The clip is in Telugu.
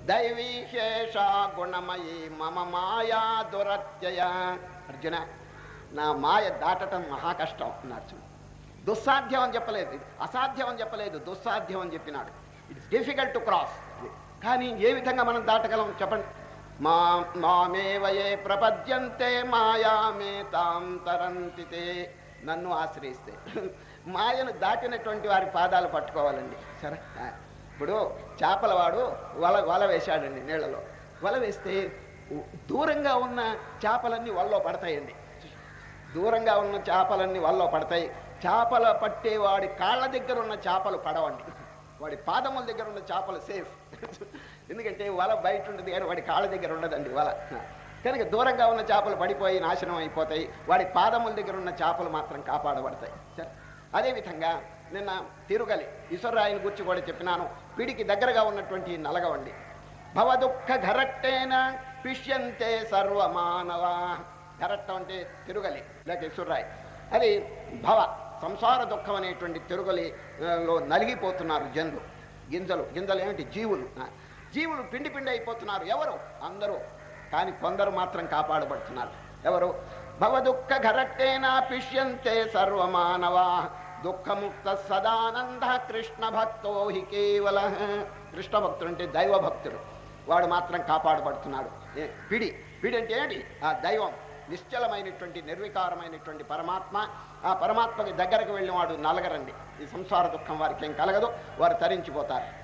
దైవీశేష గుణమయి మమ మాయా దురత్యయ అర్జున నా మాయ దాటటం మహా కష్టం అన్నారు చూడు దుస్సాధ్యం అని చెప్పలేదు ఇది అసాధ్యం అని చెప్పలేదు దుస్సాధ్యం అని చెప్పినాడు ఇట్స్ డిఫికల్ట్ టు క్రాస్ కానీ ఏ విధంగా మనం దాటగలం చెప్పండి మా మామేవయే ప్రపద్యంతే మాయామే తాం తరంతి తే. నన్ను ఆశ్రయిస్తే మాయను దాటినటువంటి వారి పాదాలు పట్టుకోవాలండి సరే ఆ, ఇప్పుడు చేపల వాడు వల వల వేశాడండి నీళ్ళలో వల వేస్తే ఉ- దూరంగా ఉన్న చేపలన్నీ వలలో పడతాయండి దూరంగా ఉన్న చేపలన్నీ వలలో పడతాయి చేపల పట్టేవాడి కాళ్ళ దగ్గర ఉన్న చేపలు పడవండి వాడి పాదముల దగ్గర ఉన్న చేపలు సేఫ్ ఎందుకంటే వల బయట ఉంటుంది కానీ వాడి కాళ్ళ దగ్గర ఉండదండి వల కనుక దూరంగా ఉన్న చేపలు పడిపోయి నాశనం అయిపోతాయి వాడి పాదముల దగ్గర ఉన్న చేపలు మాత్రం కాపాడబడతాయి సరే అదేవిధంగా నిన్న తిరుగలి ఈశ్వరరాయని గురించి కూడా చెప్పినాను వీడికి దగ్గరగా ఉన్నటువంటి ఈ నలగవండి భవదుఃఖ ఘరట్టేన పిష్యంతే సర్వమానవా ఘరట్టం అంటే తిరుగలి లేక ఈశ్వరరాయ్ అది భవ సంసార దుఃఖం అనేటువంటి తిరుగలి ఆ, లో నలిగిపోతున్నారు జనులు గింజలు గింజలు ఏమిటి జీవులు ఆ, జీవులు పిండి పిండి అయిపోతున్నారు ఎవరు అందరూ కానీ కొందరు మాత్రం కాపాడబడుతున్నారు ఎవరు భవదుఃఖ ఘరట్టేనా పిష్యంతే సర్వమానవా దుఃఖముక్త సదానంద కృష్ణ భక్తో హి కేవల కృష్ణ భక్తుడు అంటే దైవ భక్తుడు వాడు మాత్రం కాపాడబడుతున్నాడు ఏ, పిడి పిడి అంటే ఏంటి ఆ దైవం నిశ్చలమైనటువంటి నిర్వికారమైనటువంటి పరమాత్మ ఆ పరమాత్మకి దగ్గరకు వెళ్ళిన వాడు నలగరండి ఈ సంసార దుఃఖం వారికి ఏం కలగదు వారు తరించిపోతారు